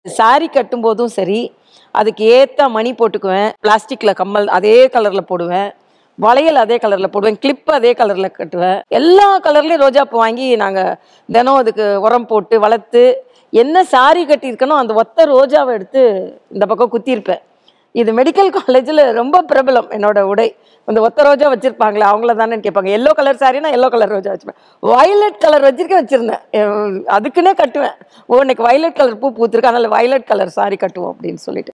saree கட்டும்போதும் சரி அதுக்கு ஏற்ற மணி போட்டுக்குவேன் பிளாஸ்டிக்கில் கம்மல் அதே கலரில் போடுவேன் வளையல் அதே கலரில் போடுவேன் கிளிப் அதே கலரில் கட்டுவேன் எல்லா கலர்லேயும் ரோஜாப்பூ வாங்கி நாங்கள் தினம் அதுக்கு உரம் போட்டு வளர்த்து என்ன saree கட்டியிருக்கனோ அந்த ஒத்த ரோஜாவை எடுத்து இந்த பக்கம் குத்தியிருப்பேன் இது மெடிக்கல் காலேஜில் ரொம்ப பிரபலம் என்னோட உடை அந்த ஒத்த ரோஜா வச்சிருப்பாங்களே அவங்கள தானே கேட்பாங்க எல்லோ கலர் சாரினா எல்லோ கலர் ரோஜா வச்சுப்பேன் வயலட் கலர் வச்சிருக்கேன் வச்சிருந்தேன் அஹ் அதுக்குன்னே கட்டுவேன் ஓ இன்னைக்கு வயலட் கலர் பூ பூத்திருக்கு அதனால வயலட் கலர் சாரி கட்டுவோம் அப்படின்னு சொல்லிட்டு